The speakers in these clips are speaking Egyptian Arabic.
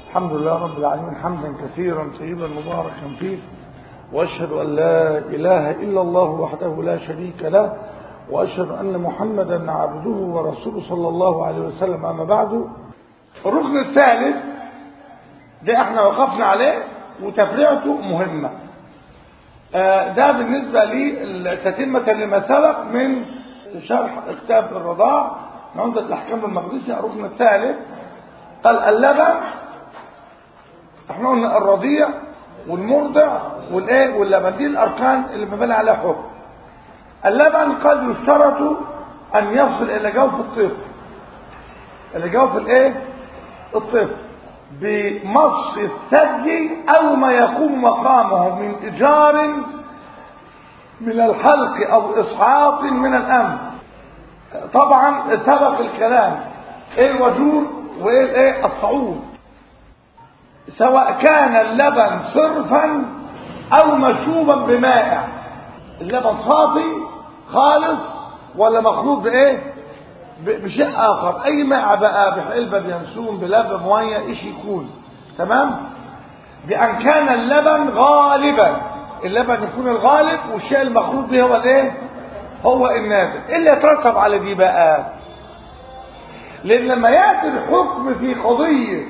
الحمد لله رب العالمين حمدا كثيرا طيبا مباركا فيه واشهد ان لا اله الا الله وحده لا شريك له واشهد ان محمدا عبده ورسوله صلى الله عليه وسلم اما بعد الركن الثالث ده احنا وقفنا عليه وتفريعته مهمه ده بالنسبه لي تتمه لما سبق من شرح كتاب الرضاع عمدة الأحكام المقدسي الركن الثالث قال اللبن احنا قلنا الرضيع والمرضع والايه واللبن دي الاركان اللي مبني عليها حكم اللبن قد يشترط ان يصل الى جوف الطفل الى جوف الايه الطفل بمص الثدي او ما يقوم مقامه من ايجار من الحلق او اسعاط من الامن طبعا سبق الكلام ايه الوجور وايه الايه الصعود سواء كان اللبن صرفا او مشوبا بمائع اللبن صافي خالص ولا مخلوط بايه بشيء اخر اي مائع بقى بحلبة بينسون بلبن ميه ايش يكون تمام بان كان اللبن غالبا اللبن يكون الغالب والشيء المخلوط به هو الايه هو النابت ايه اللي يترتب على دي بقى لان لما ياتي الحكم في قضيه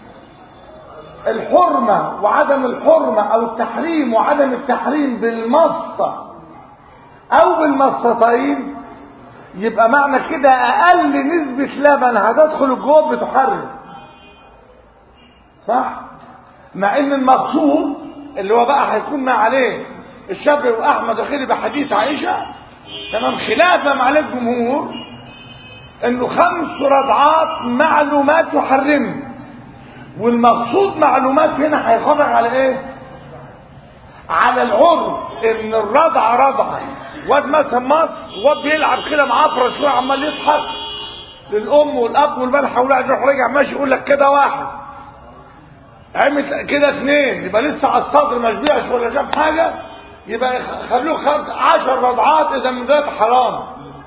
الحرمه وعدم الحرمه او التحريم وعدم التحريم بالمصه او بالمصتين يبقى معنى كده اقل نسبه لبن هتدخل الجوب بتحرم صح مع ان المقصود اللي هو بقى هيكون ما عليه الشافعي واحمد وخيري بحديث عائشه تمام خلافا مع الجمهور انه خمس رضعات معلومات يحرم والمقصود معلومات هنا هيخرج على ايه على العرف ان الرضع رضع واد مثلا مصر واد بيلعب كده معفره شويه عمال يضحك للام والاب والبال حواليه يروح راجع ماشي يقول لك كده واحد عمل كده اثنين يبقى لسه على الصدر ما شبعش ولا شاف حاجه يبقى خلوه خد 10 رضعات اذا من ذات حرام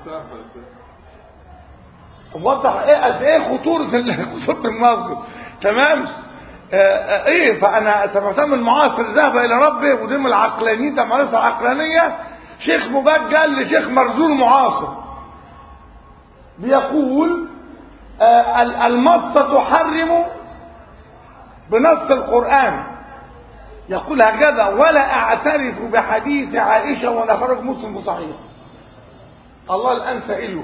وضح ايه قد ايه خطوره خطوره الموقف تمام آه ايه فانا سمعتها من المعاصر ذهب الى ربه ودي من العقلانيين ده معرفه عقلانيه شيخ مبجل لشيخ مرزول معاصر بيقول آه المصه تحرم بنص القران يقول هكذا ولا اعترف بحديث عائشه ولا خرج مسلم بصحيح الله الان سائله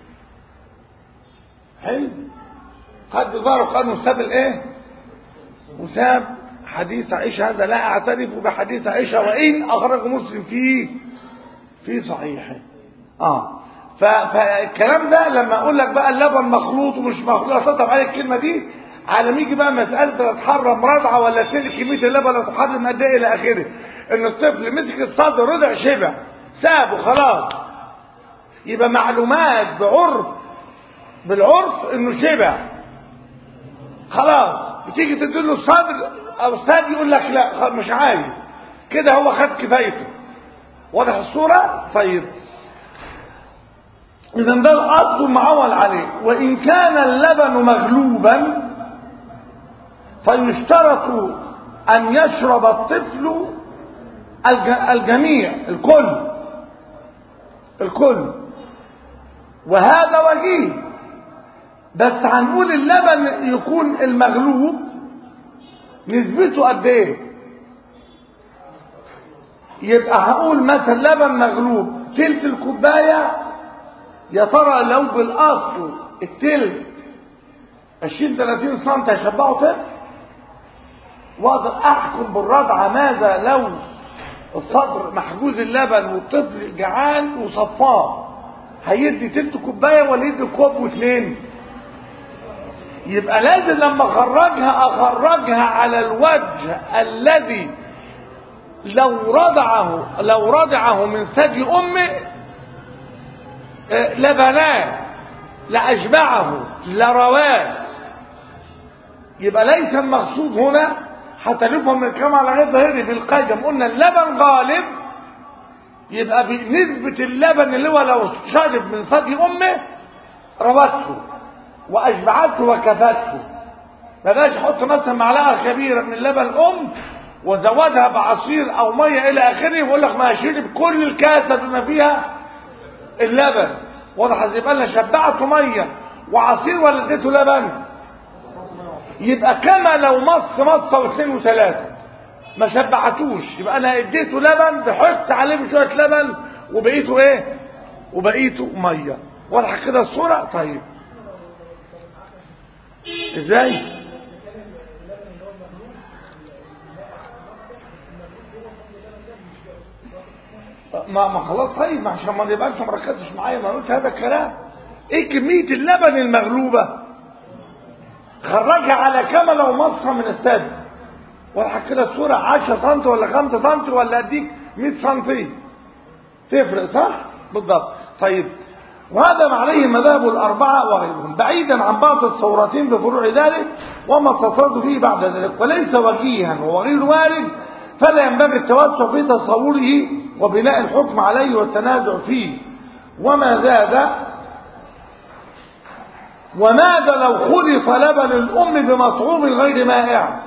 حلو قد بارك قال مساب الايه مساب حديث عائشه هذا لا اعترف بحديث عائشه وان اخرج مسلم فيه في صحيحه اه فالكلام ده لما اقول لك بقى اللبن مخلوط ومش مخلوط اطلب عليك الكلمه دي على ما يجي بقى مساله تتحرم رضعه ولا تلك كميه اللبن تحرم قد ايه الى اخره ان الطفل مسك الصدر رضع شبع سابه خلاص يبقى معلومات بعرف بالعرف انه شبع خلاص بتيجي تديله الصدر او الثدي يقول لك لا مش عايز كده هو خد كفايته واضح الصوره طيب اذا ده الاصل المعول عليه وان كان اللبن مغلوبا فيشترط ان يشرب الطفل الجميع الكل الكل وهذا وجيه بس هنقول اللبن يكون المغلوب نسبته قد ايه يبقى هقول مثلا لبن مغلوب تلت الكوبايه يا ترى لو بالاصل التلت 20 30 سم هيشبعوا طفل واقدر احكم بالرضعه ماذا لو الصدر محجوز اللبن والطفل جعان وصفاه هيدي تلت كوبايه ولا يدي كوب واثنين يبقى لازم لما اخرجها اخرجها على الوجه الذي لو رضعه لو رضعه من ثدي امه لبناه لاشبعه لرواه يبقى ليس المقصود هنا حتى نفهم من الكلام على غير ظاهري بالقيم قلنا اللبن غالب يبقى بنسبة اللبن اللي هو لو شرب من ثدي امه روته واشبعته وكفته ما بقاش احط مثلا معلقه كبيره من لبن الام وزودها بعصير او ميه الى اخره ويقول لك ما شرب كل الكاسه بما فيها اللبن واضح يبقى انا شبعته ميه وعصير ولا اديته لبن يبقى كما لو مص مصه واثنين وثلاثه ما شبعتوش يبقى انا اديته لبن بحط عليه بشويه لبن وبقيته ايه وبقيته ميه واضحه كده الصوره طيب ازاي ما ما خلاص طيب عشان ما يبقى انت ما ركزتش معايا ما قلت هذا الكلام ايه كميه اللبن المغلوبه خرجها على كما لو مصه من الثلج واضحه كده الصوره 10 سم ولا 5 سم ولا اديك 100 سم تفرق صح بالضبط طيب وهذا ما عليه مذهب الأربعة وغيرهم بعيدا عن بعض الثورتين بفروع ذلك وما تصرد فيه بعد ذلك وليس وجيها وغير وارد فلا ينبغي التوسع في تصوره وبناء الحكم عليه والتنازع فيه وما زاد وماذا لو خلط لبن الأم بمطعوم غير مائع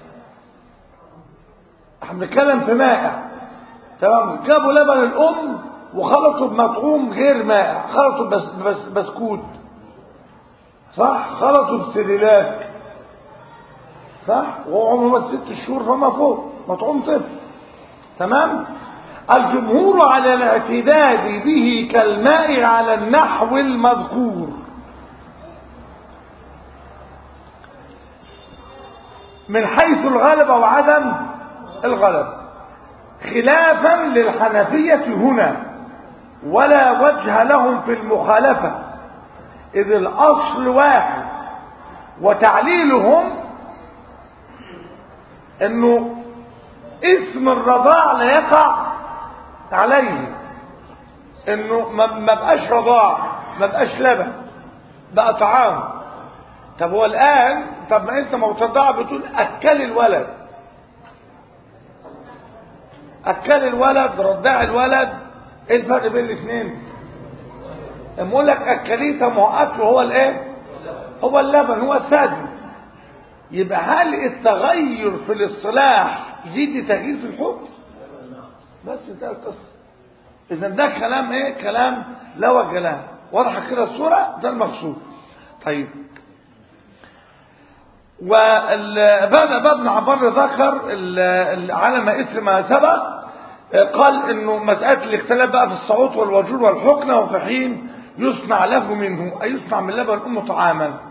احنا بنتكلم في مائع تمام جابوا لبن الأم وخلطوا بمطعوم غير مائع خلطوا بس بس بسكوت صح خلطوا بسريلاك صح وهو عمره ست شهور فما فوق مطعوم طفل تمام الجمهور على الاعتداد به كالماء على النحو المذكور من حيث الغلبة وعدم الغلب خلافا للحنفية هنا ولا وجه لهم في المخالفة إذ الأصل واحد وتعليلهم انه اسم الرضاع لا يقع عليه انه ما بقاش رضاع ما بقاش لبن بقى طعام طب هو الان طب ما انت ما بترضع بتقول اكل الولد اكل الولد رضع الولد ايه الفرق بين الاثنين لما اقول لك اكليه ما هو اكله هو الايه هو اللبن هو الثدي يبقى هل التغير في الاصطلاح يزيد تغيير في الحكم بس ده القصه اذا ده كلام ايه كلام لا وجه له واضحه كده الصوره ده المقصود طيب وبعد ابن عبر ذكر على ما اسم ما سبق قال انه مساله الاختلاف بقى في الصعود والوجور والحكنه وفي حين يصنع له منه اي يصنع من لبن الام طعاما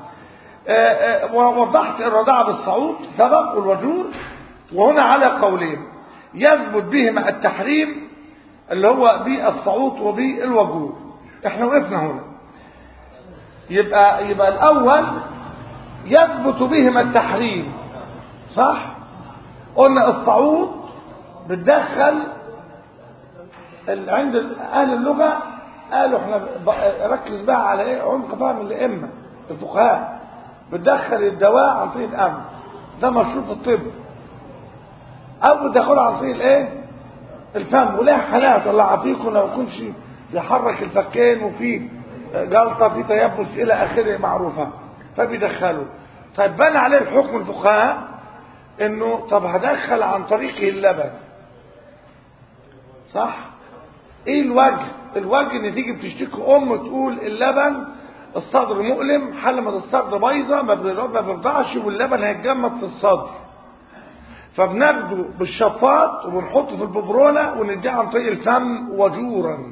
ووضحت الرضاعة بالصعود سبق والوجور وهنا على قولين يثبت بهما التحريم اللي هو بالصعود وبالوجور احنا وقفنا هنا يبقى يبقى الاول يثبت بهما التحريم صح قلنا الصعود بتدخل عند اهل اللغه قالوا احنا ركز بقى على ايه عمق فهم الائمه الفقهاء بتدخل الدواء عن طريق الأمن ده مشروط في الطب أو بتدخله عن طريق الإيه؟ الفم ولها حالات الله يعافيكم لو يكونش بيحرك الفكين وفي جلطة في تيبس إلى آخره معروفة فبيدخلوا طيب بنى عليه الحكم الفقهاء إنه طب هدخل عن طريقه اللبن صح؟ إيه الوجه؟ الوجه إن تيجي بتشتكي أم تقول اللبن الصدر مؤلم حلمة الصدر بايظة ما بيرضعش واللبن هيتجمد في الصدر فبناخده بالشفاط وبنحطه في الببرونة ونديه عن طريق الفم وجورا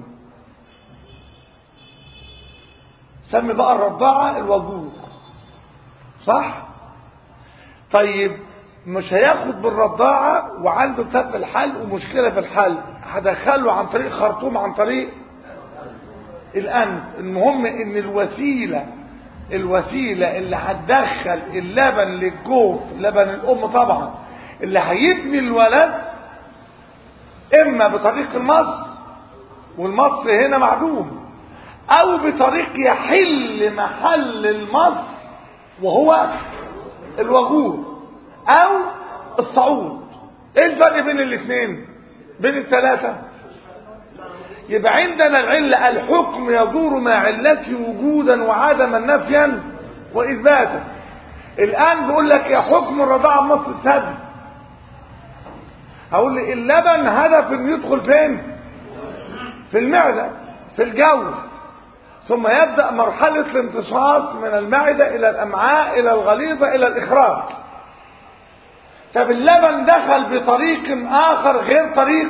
سمي بقى الرضاعة الوجور صح طيب مش هياخد بالرضاعة وعنده تب الحل ومشكلة في الحل هدخله عن طريق خرطوم عن طريق الأنف المهم ان الوسيلة الوسيلة اللي هتدخل اللبن للجوف لبن الأم طبعا اللي هيبني الولد إما بطريق المص والمص هنا معدوم أو بطريق يحل محل المص وهو الوغور أو الصعود إيه الفرق بين الاثنين بين الثلاثة يبقى عندنا العلة الحكم يدور مع علته وجودا وعدما نفيا وإثباتا الآن بيقول لك يا حكم الرضاعة بمصر الثدي هقول لي اللبن هدف انه يدخل فين في المعدة في الجوف ثم يبدأ مرحلة الامتصاص من المعدة إلى الأمعاء إلى الغليظة إلى الإخراج طب اللبن دخل بطريق آخر غير طريق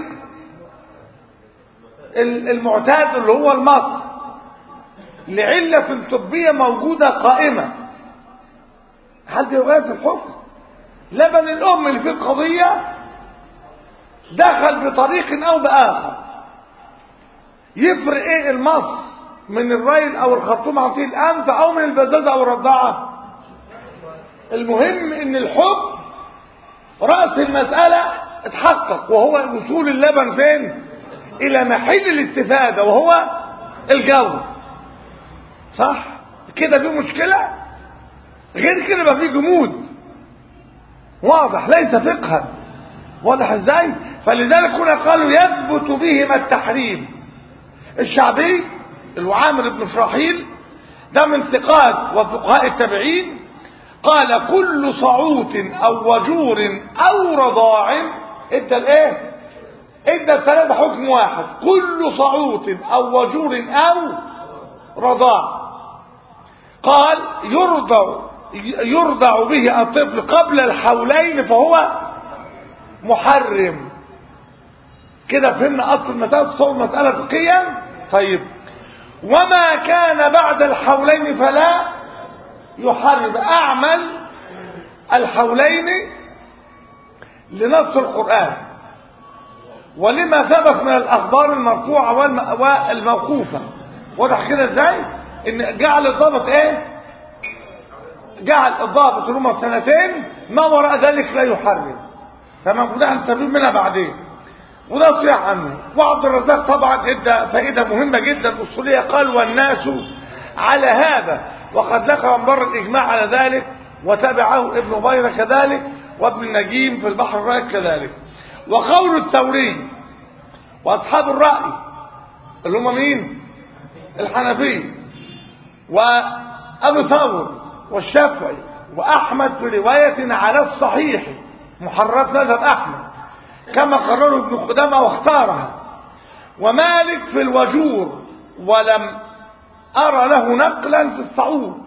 المعتاد اللي هو المص لعلة طبية موجودة قائمة هل دي غاية الحكم لبن الأم اللي فيه القضية دخل بطريق أو بآخر يفرق ايه المص من الريل او الخرطوم عن طريق الانف او من البزازة او الرضاعة المهم ان الحب رأس المسألة اتحقق وهو وصول اللبن فين الى محل الاستفادة وهو الجو صح كده في مشكلة غير كده بقى في جمود واضح ليس فقها واضح ازاي فلذلك هنا قالوا يثبت بهما التحريم الشعبي الوعامر بن شراحيل ده من ثقات وفقهاء التابعين قال كل صعوت او وجور او رضاع ادى الايه ادى الثلاثه حكم واحد كل صعوت او وجور او رضاع قال يرضع يرضع به الطفل قبل الحولين فهو محرم كده فهمنا اصل المساله تصور مساله فقهيه طيب وما كان بعد الحولين فلا يحرم اعمل الحولين لنص القران ولما ثبت من الاخبار المرفوعه والموقوفه واضح كده ازاي ان جعل الضابط ايه جعل الضابط اللي هم سنتين ما وراء ذلك لا يحرم تمام وده هنستفيد منها بعدين وده صيح عنه وعبد الرزاق طبعا ادى فائده مهمه جدا اصوليه قال والناس على هذا وقد لقى من بر الاجماع على ذلك وتبعه ابن بيرة كذلك وابن النجيم في البحر الرايق كذلك وقول الثوري واصحاب الراي اللي هم مين الحنفي وابو ثور والشافعي واحمد في روايه على الصحيح محررات مذهب احمد كما قرره ابن خدامة واختارها ومالك في الوجور ولم أرى له نقلا في الصعود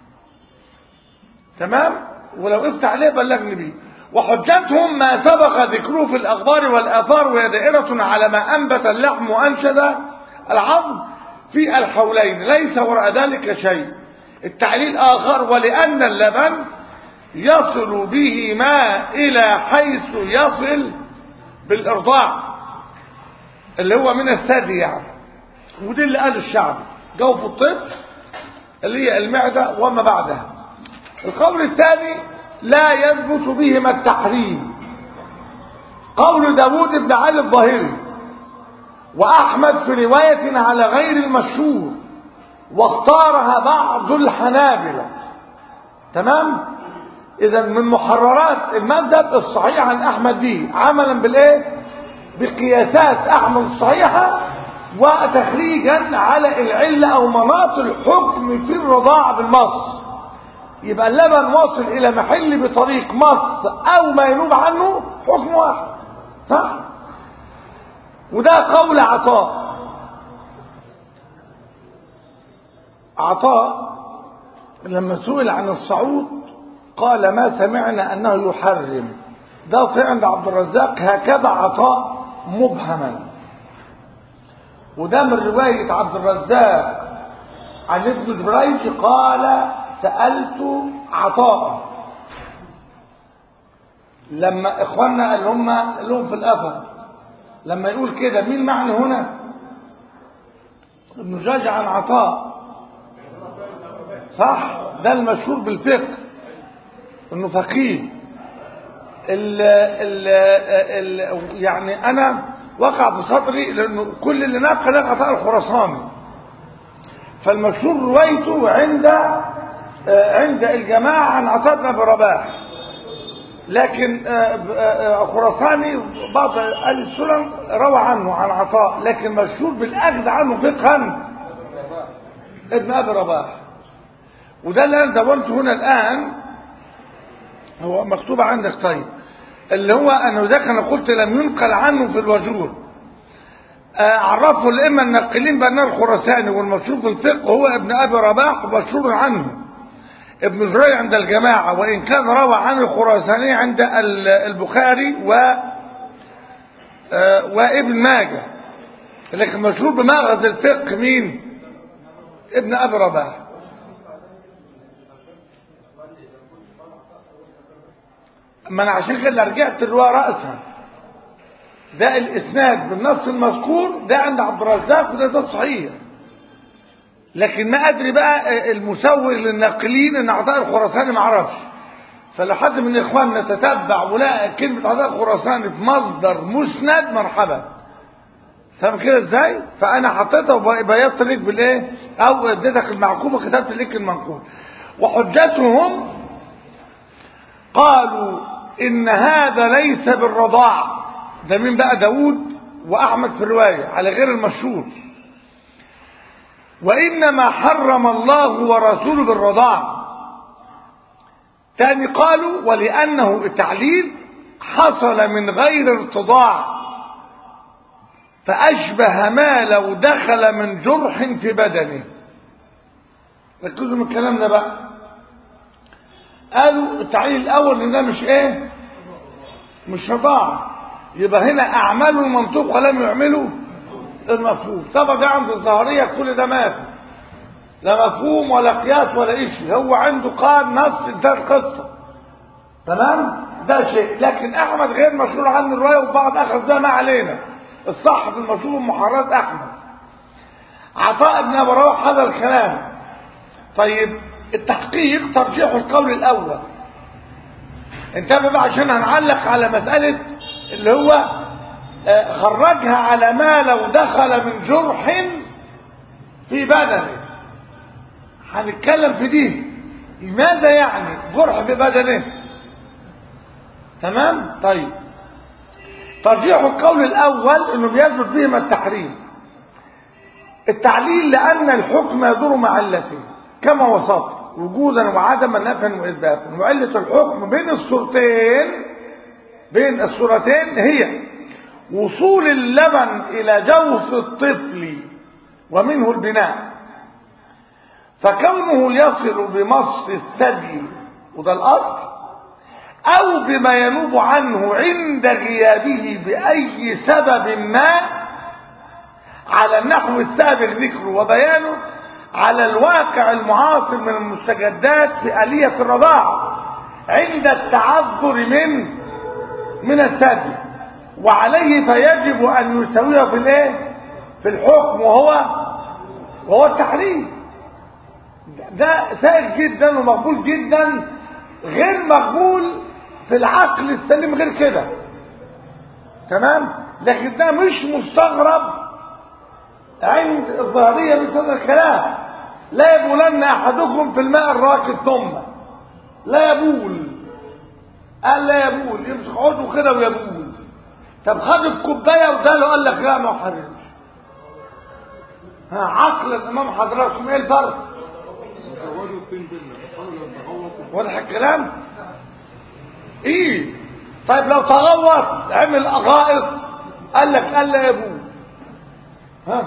تمام ولو قفت عليه بلغني بيه وحجتهم ما سبق ذكره في الأخبار والآثار وهي دائرة على ما أنبت اللحم وأنشد العظم في الحولين ليس وراء ذلك شيء التعليل آخر ولأن اللبن يصل به ما إلى حيث يصل بالإرضاع اللي هو من الثدي يعني ودي اللي قال الشعب جوف الطفل اللي هي المعدة وما بعدها القول الثاني لا يثبت بهما التحريم قول داود بن علي الظاهري وأحمد في رواية على غير المشهور واختارها بعض الحنابلة تمام اذا من محررات المذهب الصحيح عن احمد دي عملا بالايه بقياسات احمد الصحيحه وتخريجا على العله او مناط الحكم في الرضاعه بالمص يبقى اللبن واصل الى محل بطريق مص او ما ينوب عنه حكم واحد صح وده قول عطاء عطاء لما سئل عن الصعود قال ما سمعنا أنه يحرم ده صحيح عند عبد الرزاق هكذا عطاء مبهما وده من رواية عبد الرزاق عن ابن جريج قال سألت عطاء لما إخواننا اللي هم اللي هم في الأثر لما يقول كده مين معنى هنا ابن جاج عن عطاء صح ده المشهور بالفقه انه فقيه ال ال ال يعني انا وقع في صدري لانه كل اللي نقل عطاء الخراساني فالمشهور روايته عند عند الجماعه عن عطاء بن ابي رباح لكن خراساني بعض اهل السنن روى عنه عن عطاء لكن مشهور بالاخذ عنه فقها ابن ابي رباح وده اللي انا دونته هنا الان هو مكتوب عندك طيب اللي هو أنه ذاك أنا قلت لم ينقل عنه في الوجود عرفه الأئمة الناقلين بأن الخراساني والمشهور في الفقه هو ابن أبي رباح مشهور عنه ابن جرير عند الجماعة وإن كان روى عن الخراساني عند البخاري و وابن ماجه لكن مشهور بمغز الفقه مين ابن أبي رباح ما انا عشان كده رجعت الروايه راسا ده الاسناد بالنص المذكور ده عند عبد الرزاق وده ده صحيح لكن ما ادري بقى المسوغ للناقلين ان عطاء الخراساني ما عرفش فلو حد من اخواننا تتبع ولقى كلمه عطاء الخراساني في مصدر مسند مرحبا فاهم كده ازاي فانا حطيتها وبيضت ليك بالايه او اديتك المعقوب وكتبت ليك المنقول وحجتهم قالوا ان هذا ليس بالرضاع ده مين بقى داود واحمد في الروايه على غير المشهور وانما حرم الله ورسوله بالرضاع تاني قالوا ولانه التعليل حصل من غير ارتضاع فاشبه ما لو دخل من جرح في بدنه ركزوا من الكلام ده بقى قالوا التعليل الاول ان ده مش ايه مش رضاعه يبقى هنا اعملوا المنطوق ولم يعملوا المفهوم طبعا ده عند الظاهريه كل ده ما في لا مفهوم ولا قياس ولا شيء هو عنده قال نص ده القصه تمام ده شيء لكن احمد غير مشهور عنه الروايه وبعض اخذ ده ما علينا الصح في المشهور محرات احمد عطاء بن ابي رواح هذا الكلام طيب التحقيق ترجيح القول الاول انتبه بقى عشان هنعلق على مسألة اللي هو خرجها على ما لو دخل من جرح في بدنه هنتكلم في دي لماذا يعني جرح في بدنه تمام طيب ترجيح القول الاول انه بيثبت بهما التحريم التعليل لان الحكم يدور مع علته كما وصفت وجودا وعدما نفيا واثباتا وعله الحكم بين الصورتين بين الصورتين هي وصول اللبن الى جوف الطفل ومنه البناء فكونه يصل بمص الثدي وده الاصل او بما ينوب عنه عند غيابه باي سبب ما على النحو السابق ذكره وبيانه على الواقع المعاصر من المستجدات في آلية الرضاعة عند التعذر من من الثدي وعليه فيجب أن يسويه في الايه في الحكم وهو وهو التحريم ده سائغ جدا ومقبول جدا غير مقبول في العقل السليم غير كده تمام لكن ده مش مستغرب عند الظاهرية مثل هذا الكلام لا يبولن أحدكم في الماء الراكد ثم لا يبول قال لا يبول يمسك عضو كده ويبول طب خد في كوبايه واداله قال لك لا ما حرمش ها عقل الامام حضراتكم ايه الفرق واضح الكلام ايه طيب لو تغوط عمل غائط قال لك قال لا يبول ها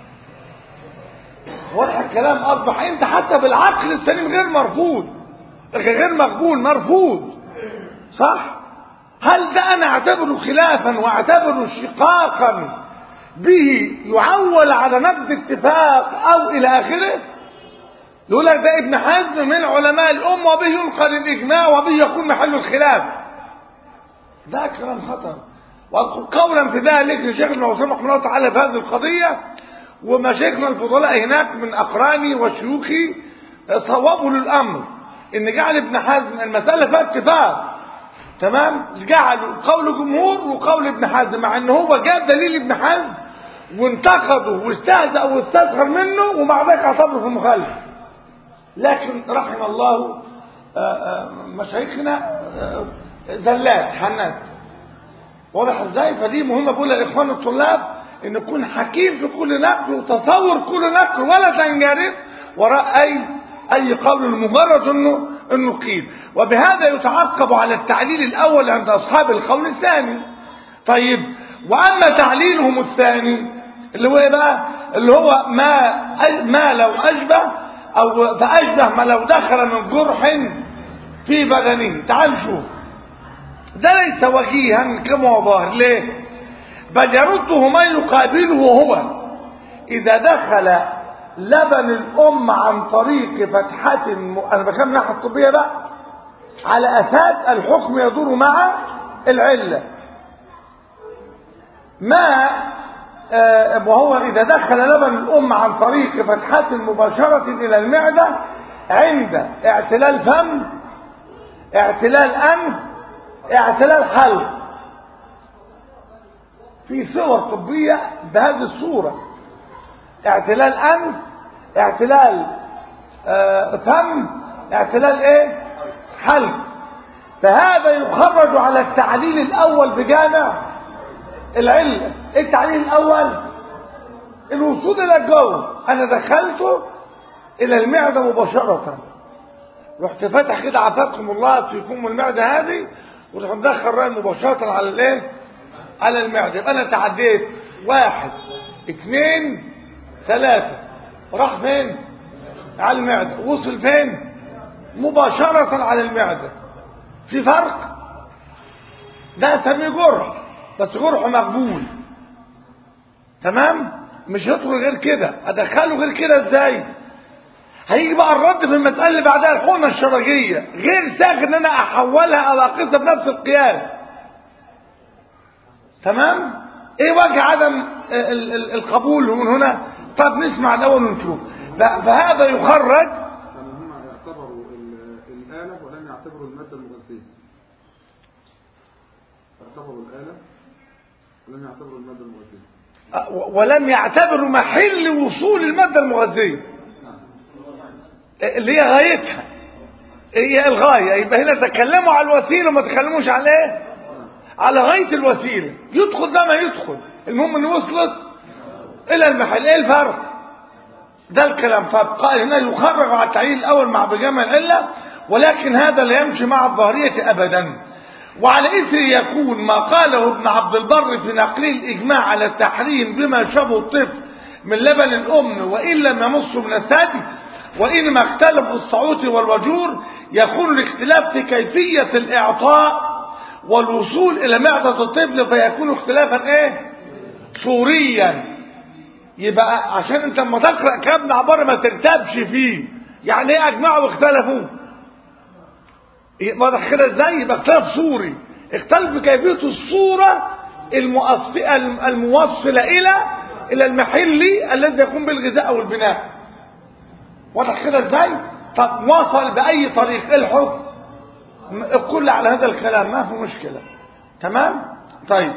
واضح الكلام اصبح انت حتى بالعقل السليم غير مرفوض غير مقبول مرفوض صح هل ده انا اعتبره خلافا واعتبره شقاقا به يعول على نبذ اتفاق او الى اخره يقول لك ده ابن حزم من علماء الامه وبه ينقل الاجماع وبه يكون محل الخلاف ده كلام خطر واذكر قولا في ذلك لشيخ ابن عثمان رحمه الله تعالى في هذه القضيه ومشايخنا الفضلاء هناك من اقراني وشيوخي صوابوا للامر ان جعل ابن حزم المساله فيها اتفاق تمام جعلوا قول جمهور وقول ابن حزم مع ان هو جاب دليل ابن حزم وانتقده واستهزأ واستسخر منه ومع ذلك اعتبره في المخالفه لكن رحم الله مشايخنا زلات حنات واضح ازاي فدي مهمه بقول لاخوان الطلاب ان نكون حكيم في كل نقل وتصور كل نقل ولا تنجرف وراء اي اي قول لمجرد انه انه قيل وبهذا يتعقب على التعليل الاول عند اصحاب القول الثاني طيب واما تعليلهم الثاني اللي هو ايه بقى اللي هو ما ما لو اشبه او فاشبه ما لو دخل من جرح في بدنه تعال نشوف ده ليس وجيها كما هو ظاهر ليه بل يرده ما يقابله هو اذا دخل لبن الام عن طريق فتحة م... انا بكلم ناحية الطبية بقى على اساس الحكم يدور مع العلة ما آه وهو اذا دخل لبن الام عن طريق فتحة مباشرة الى المعدة عند اعتلال فم اعتلال انف اعتلال حلق في صور طبية بهذه الصورة اعتلال انف اعتلال آه فم اعتلال ايه حلق فهذا يخرج على التعليل الاول بجامع العلة ايه التعليل الاول الوصول الى الجو انا دخلته الى المعدة مباشرة رحت فاتح كده عافاكم الله في فم المعدة هذه ورحت مدخل رأي مباشرة على الايه على المعدة يبقى انا تعديت واحد اثنين ثلاثة راح فين على المعدة وصل فين مباشرة على المعدة في فرق ده اسميه جرح بس جرح مقبول تمام مش هيدخل غير كده ادخله غير كده ازاي هيجي بقى الرد في المسألة اللي بعدها الحقنة الشرجية غير ساغ ان انا احولها او اقيسها بنفس القياس تمام ايه وجه عدم القبول من هنا طب نسمع الاول ونشوف فهذا يخرج يعني هم اعتبروا الآلة ولم يعتبروا المادة المغذية اعتبروا الآلة ولم يعتبروا المادة المغذية ولم يعتبروا محل وصول المادة المغذية اللي هي غايتها هي الغاية يبقى هنا تكلموا على الوسيلة وما تكلموش على ايه على غاية الوسيلة يدخل ده ما يدخل المهم ان وصلت الى المحل ايه الفرق ده الكلام فقال هنا يخرج على التعليل الاول مع بجامع العلة ولكن هذا لا يمشي مع الظاهرية ابدا وعلى اثر يكون ما قاله ابن عبد البر في نقل الاجماع على التحريم بما شبه الطفل من لبن الام وان لم يمص من الثدي وانما اختلف الصعوط والوجور يكون الاختلاف في كيفية الاعطاء والوصول الى معدة الطفل فيكون اختلافا ايه صوريا يبقى عشان انت لما تقرا كلام عباره ما ترتبش فيه يعني ايه اجمعوا واختلفوا واضح كده ازاي يبقى اختلاف صوري اختلف في كيفيه الصوره الموصله الى الى المحل الذي يقوم بالغذاء او البناء واضح كده ازاي طب وصل باي طريق ايه الحكم الكل على هذا الكلام ما في مشكله تمام طيب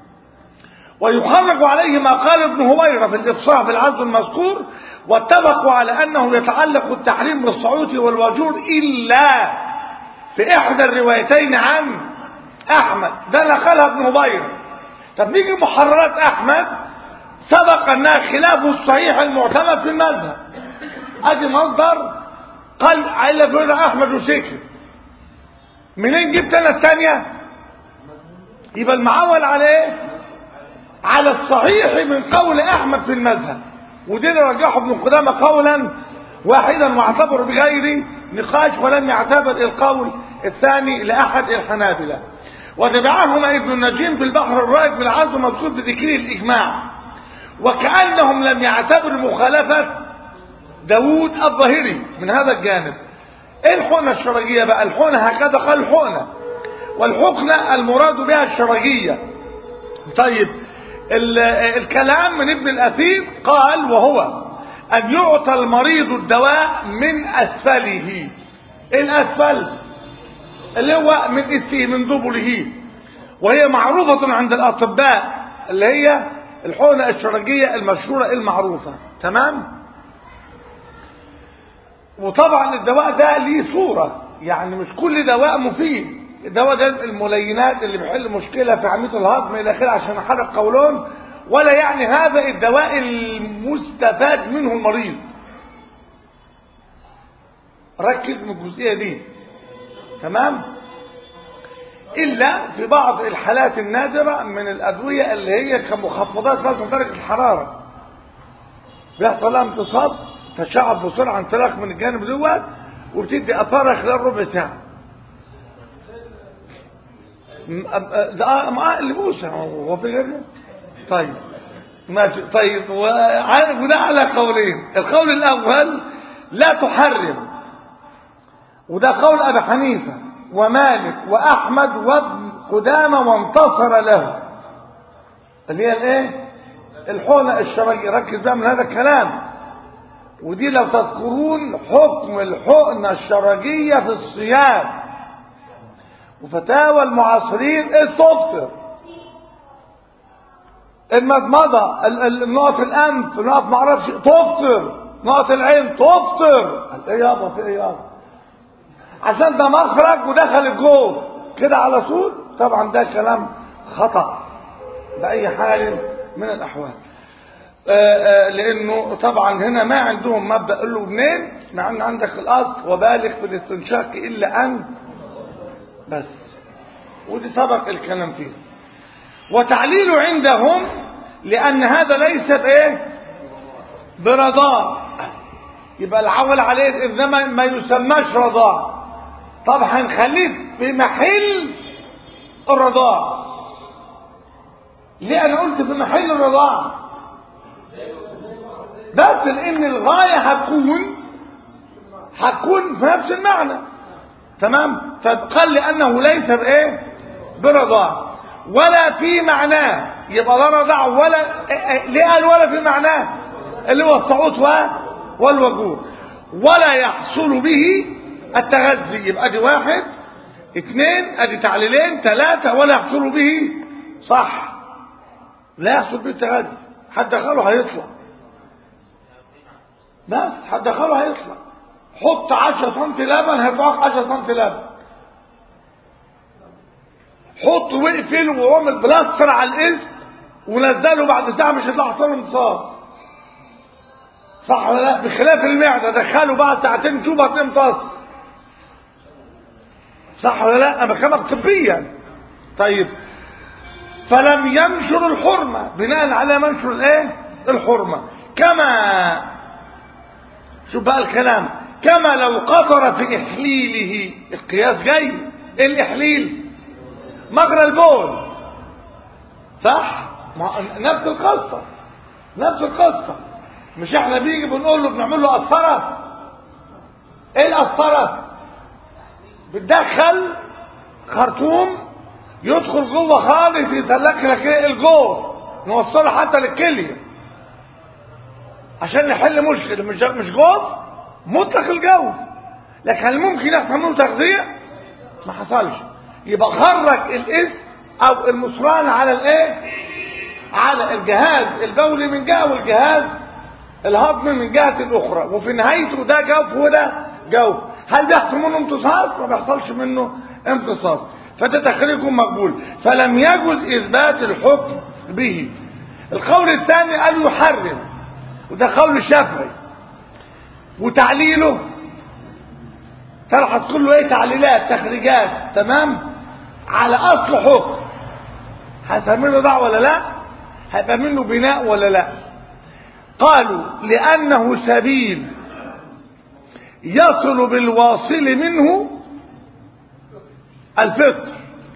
ويخرج عليه ما قال ابن هويرة في الإفصاح في العزل المذكور واتفقوا على أنه يتعلق التحريم بالصعود والوجور إلا في إحدى الروايتين عن أحمد ده نقلها ابن هويرة طب نيجي محررات أحمد سبق أنها خلاف الصحيح المعتمد في المذهب أدي مصدر قال علة بن أحمد وسكر منين جبت أنا الثانية يبقى المعول على إيه على الصحيح من قول احمد في المذهب ودين رجحه ابن قدامه قولا واحدا واعتبر بغير نقاش ولم يعتبر القول الثاني لاحد الحنابلة وتبعهما ابن النجيم في البحر الرائد في العزم مذكور في ذكر الاجماع وكانهم لم يعتبروا مخالفه داوود الظاهري من هذا الجانب ايه الحقنه الشرجيه بقى الحقنه هكذا قال الحقنه والحقنه المراد بها الشرجيه طيب الكلام من ابن الأثير قال وهو أن يعطى المريض الدواء من أسفله الأسفل اللي هو من إسفه من دبره وهي معروفة عند الأطباء اللي هي الحقنة الشرجية المشهورة المعروفة تمام وطبعا الدواء ده ليه صورة يعني مش كل دواء مفيد الدواء ده الملينات اللي بيحل مشكله في عمليه الهضم الى اخره عشان احرق قولون ولا يعني هذا الدواء المستفاد منه المريض ركز من الجزئيه دي تمام إلا في بعض الحالات النادرة من الأدوية اللي هي كمخفضات مثلا درجة الحرارة بيحصل لها امتصاص تشعب بسرعة انطلاق من الجانب دوت وبتدي أثارها خلال ربع ساعة م- أ- ده معاه اللبوسة هو في غيره طيب ماشي طيب وعارف وده على قولين القول الأول لا تحرم وده قول أبي حنيفة ومالك وأحمد وابن قدامة وانتصر له اللي هي الايه الحقنة الشرعية ركز بقى من هذا الكلام ودي لو تذكرون حكم الحقنة الشرجية في الصيام وفتاوى المعاصرين ايه تفطر المضمضة ال- ال- نقط الانف نقط معرفش تفطر نقط العين تفطر قال ايه يابا في ايه يابا عشان ده مخرج ودخل الجوف كده على طول طبعا ده كلام خطأ بأي حال من الأحوال آه، آه، لأنه طبعا هنا ما عندهم مبدأ قل له منين مع أن عندك الأصل وبالغ في الاستنشاق إلا أن بس ودي سبق الكلام فيه وتعليل عندهم لأن هذا ليس بإيه برضاع يبقى العول عليه إنما ما يسماش رضاع طب هنخليه في محل الرضاع ليه انا قلت في محل الرضاعة بس لان الغاية هتكون هتكون في نفس المعنى تمام فقال لانه ليس بايه برضاع ولا في معناه يبقى لا رضاع ولا ليه قال ولا في معناه اللي هو الصعود و- والوجود ولا يحصل به التغذي يبقى دي واحد اثنين ادي تعليلين ثلاثة ولا يحصل به صح لا يحصل به التغذي حد دخله هيطلع بس حد دخله هيطلع حط 10 سم لبن هيطلعك 10 سم لبن حط واقفل واعمل بلاستر على الاسم ونزله بعد ساعه مش هيطلع حصان امتصاص صح ولا لا بخلاف المعده دخله بعد ساعتين شوف هتمتص صح ولا لا انا بكلمك طبيا طيب فلم ينشر الحرمة بناء على منشر الايه الحرمة كما شوف بقى الكلام كما لو قطر في إحليله القياس جاي إيه الإحليل مجرى البول صح ما نفس القصة نفس القصة مش احنا بيجي بنقول له بنعمل له قسطرة ايه القسطرة بتدخل خرطوم يدخل جوه خالص يسلك لك ايه الجوف نوصله حتى للكليه عشان نحل مشكله مش مش جوف مطلق الجوف لكن هل ممكن يحصل منه تغذيه ما حصلش يبقى خرج الاسم او المصران على الايه على الجهاز البولي من جهه والجهاز الهضمي من جهه الاخرى وفي نهايته ده جوف وده جوف هل بيحصل منه امتصاص ما بيحصلش منه امتصاص فده تخريج مقبول فلم يجوز اثبات الحكم به القول الثاني قال يحرم وده قول الشافعي وتعليله تلحظ كله ايه تعليلات تخريجات تمام على اصل حكم هتعمله ضع ولا لا هيبقى منه بناء ولا لا قالوا لانه سبيل يصل بالواصل منه الفطر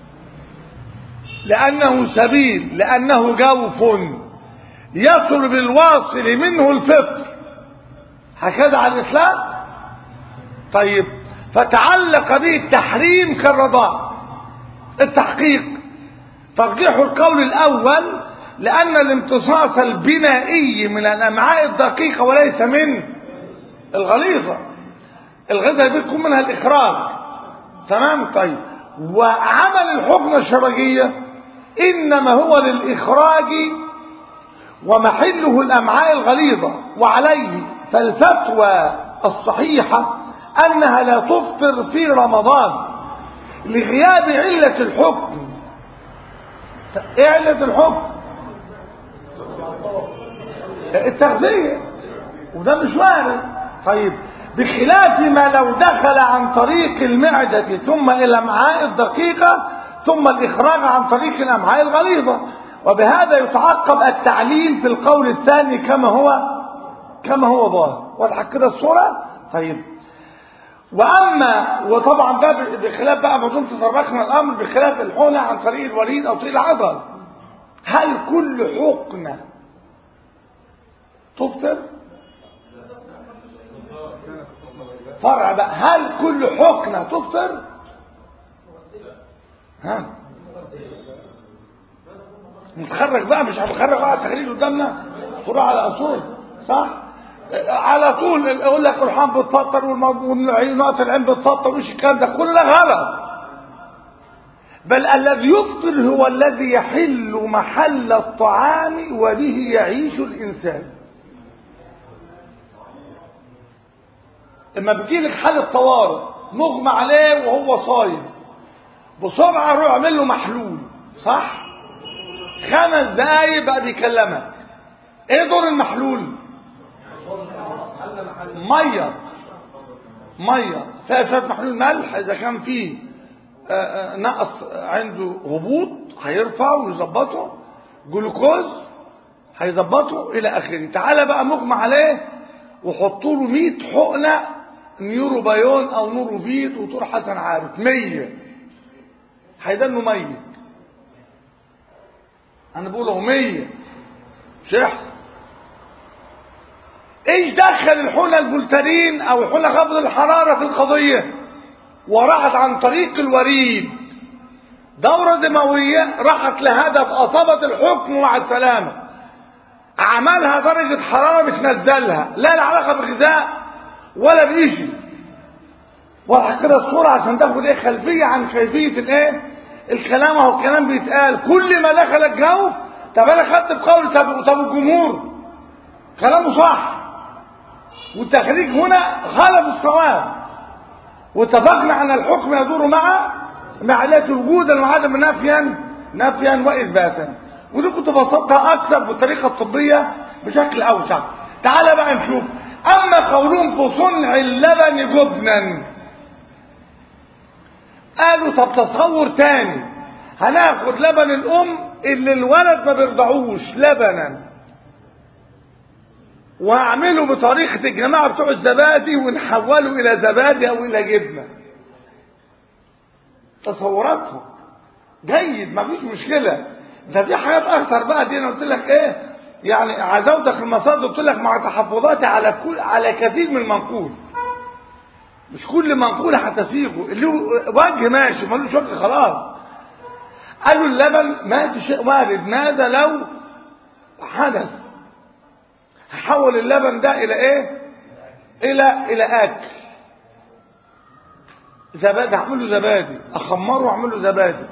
لأنه سبيل لأنه جوف يصل بالواصل منه الفطر هكذا على الإطلاق طيب فتعلق به التحريم كالرضاع التحقيق ترجيح القول الأول لأن الامتصاص البنائي من الأمعاء الدقيقة وليس من الغليظة الغذاء بيكون منها الإخراج تمام طيب وعمل الحكم الشرعية إنما هو للإخراج ومحله الأمعاء الغليظة وعليه فالفتوى الصحيحة أنها لا تفطر في رمضان لغياب علة الحكم إيه علة الحكم التغذية وده مش وارد طيب بخلاف ما لو دخل عن طريق المعدة ثم إلى الأمعاء الدقيقة ثم الإخراج عن طريق الأمعاء الغليظة وبهذا يتعقب التعليل في القول الثاني كما هو كما هو ظاهر واضحة كده الصورة طيب واما وطبعا ده بخلاف بقى ما دمت تطرقنا الامر بخلاف الحقنه عن طريق الوريد او طريق العضل هل كل حقنه تفطر فرع بقى هل كل حقنه تفطر ها نتخرج بقى مش هنخرج بقى التخريج قدامنا فروع على اصول صح على طول يقول لك الحام بتفطر والعينات العين بتفطر وش الكلام ده كله غلط بل الذي يفطر هو الذي يحل محل الطعام وبه يعيش الانسان اما بتجيلك حالة طوارئ مغمى عليه وهو صايم بسرعة روح اعمل له محلول صح خمس دقايق بقى بيكلمك ايه دور المحلول ميه ميه فيها شويه محلول ملح اذا كان فيه نقص عنده هبوط هيرفع ويظبطه جلوكوز هيظبطه الى اخره تعالى بقى مغمى عليه وحطوا له 100 حقنه نيوروبايون او نوروفيت ودكتور حسن عارف 100 هيدنه ميت انا بقول له 100 مش هيحصل ايش دخل الحقنه الفولتارين او حقنه خفض الحراره في القضيه وراحت عن طريق الوريد دورة دموية راحت لهدف أصابت الحكم مع السلامة عملها درجة حرارة بتنزلها لا لا علاقة بغذاء ولا بإشي وضح كده الصورة عشان تاخد ايه خلفية عن كيفية الايه الكلام اهو الكلام بيتقال كل ما دخل الجو طب انا خدت بقول طب طب الجمهور كلامه صح والتخريج هنا خالف الصواب واتفقنا ان الحكم يدور مع مع التي وجودا وعدم نفيا نفيا واثباتا ودي كنت بسطها اكثر بالطريقه الطبيه بشكل اوسع تعال بقى نشوف اما قولهم في صنع اللبن جبنا قالوا طب تصور تاني هناخد لبن الام اللي الولد ما بيرضعوش لبنا واعمله بطريقة الجماعة بتوع الزبادي ونحوله الى زبادي او الى جبنة تصوراتهم جيد ما فيش مشكلة ده في حاجات اكتر بقى دي انا قلت لك ايه يعني عزوتك المصادر قلت لك مع تحفظاتي على كل على كثير من المنقول مش كل منقول هتسيبه اللي وجه ماشي ملوش وجه خلاص قالوا اللبن ما في شيء وارد ماذا لو حدث هحول اللبن ده الى ايه الى الى اكل زبادي هعمله زبادي اخمره واعمله زبادي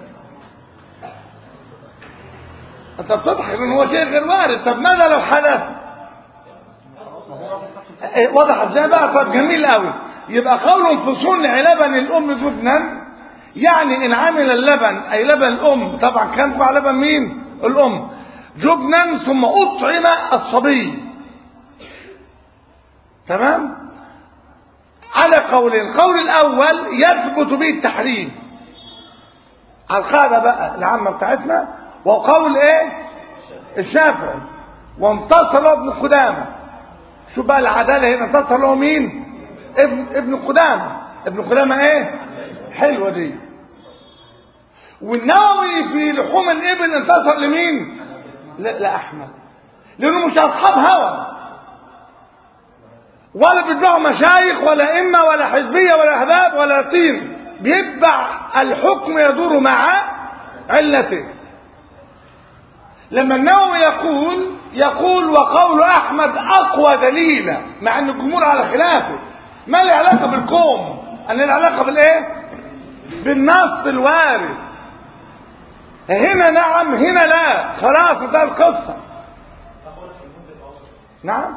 انت بتضحك ان هو شيء غير وارد طب ماذا لو حدث إيه واضح ازاي بقى طب جميل قوي يبقى قول في صنع لبن الام جبنا يعني ان عمل اللبن اي لبن الام طبعا كان مع لبن مين الام جبنا ثم اطعم الصبي تمام على قولين القول الاول يثبت به التحريم على القاعده بقى العامه بتاعتنا وقول ايه الشافعي وانتصر ابن قدامه شو بقى العداله هنا انتصر له مين ابن ابن قدامه ابن قدامه ايه حلوه دي والنووي في لحوم الابل انتصر لمين لا, لا احمد لانه مش اصحاب هوى ولا بيتبعوا مشايخ ولا إمة ولا حزبية ولا أحباب ولا طين بيتبع الحكم يدور مع علته لما النووي يقول يقول وقول أحمد أقوى دليلا مع أن الجمهور على خلافه ما له علاقة بالقوم أن له علاقة بالإيه بالنص الوارد هنا نعم هنا لا خلاص ده القصة نعم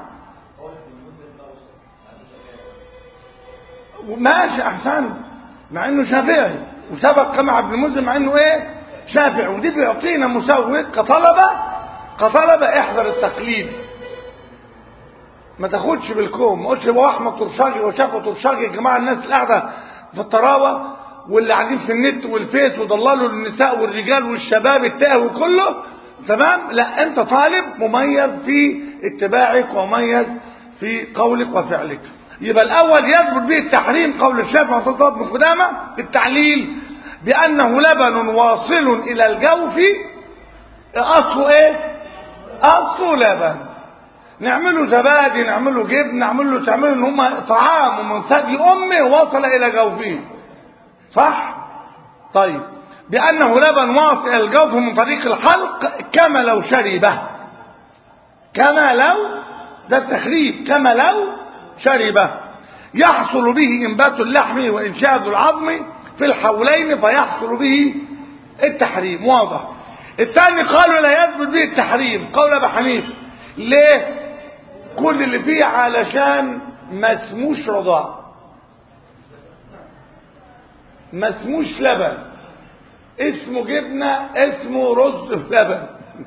ماشي احسن مع انه شافعي وسبق كما عبد المنذر مع انه ايه شافعي ودي بيعطينا مسوق كطلبه كطلبه احذر التقليد ما تاخدش بالكوم ما قلتش ابو احمد طرشاجي وشافه طرشاجي يا جماعه الناس اللي قاعده في الطراوه واللي قاعدين في النت والفيس وضللوا النساء والرجال والشباب التاهوا كله تمام لا انت طالب مميز في اتباعك ومميز في قولك وفعلك يبقى الاول يثبت به التحريم قول الشافعي وتطلب بن قدامه بالتعليل بانه لبن واصل الى الجوف اصله ايه اصله لبن نعمله زبادي نعمله جبن نعمله تعمله ان هم طعام من ثدي امه وصل الى جوفه صح طيب بانه لبن واصل الى الجوف من طريق الحلق كما لو شربه كما لو ده التخريب كما لو شربه يحصل به انبات اللحم وانشاز العظم في الحولين فيحصل به التحريم واضح الثاني قالوا لا يثبت به التحريم قول ابو حنيفه ليه كل اللي فيه علشان ما اسموش رضاع ما اسموش لبن اسمه جبنه اسمه رز في لبن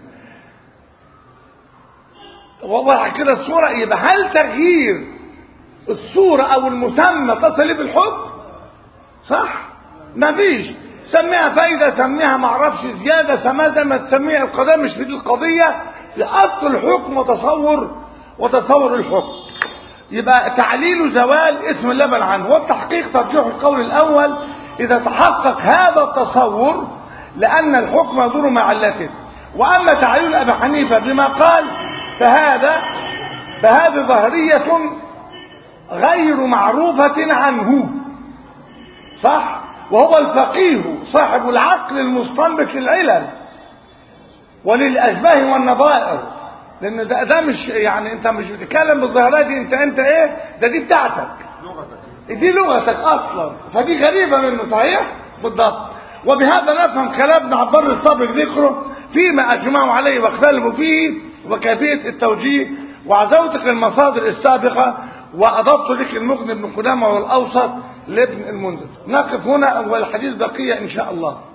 واضح كده الصوره يبقى هل تغيير الصوره او المسمى تصل بالحكم صح مفيش سميها فايدة سميها معرفش زيادة سماها زي ما تسميها القضية مش في دي القضية لأصل الحكم وتصور وتصور الحكم يبقى تعليل زوال اسم اللبن عنه والتحقيق ترجيح القول الأول إذا تحقق هذا التصور لأن الحكم يدور مع علته وأما تعليل أبي حنيفة بما قال فهذا فهذه ظهرية غير معروفة عنه صح وهو الفقيه صاحب العقل المستنبط للعلل وللأشباه والنظائر لأن ده, ده مش يعني أنت مش بتتكلم بالظاهرات دي أنت أنت إيه ده دي بتاعتك لغتك دي لغتك أصلا فدي غريبة منه صحيح بالضبط وبهذا نفهم كلام ابن عبار السابق ذكره فيما أجمعوا عليه واختلفوا فيه وكيفية التوجيه وعزوتك المصادر السابقة وأضفت لك المغني بن قدامة والأوسط لابن المنذر نقف هنا والحديث بقية إن شاء الله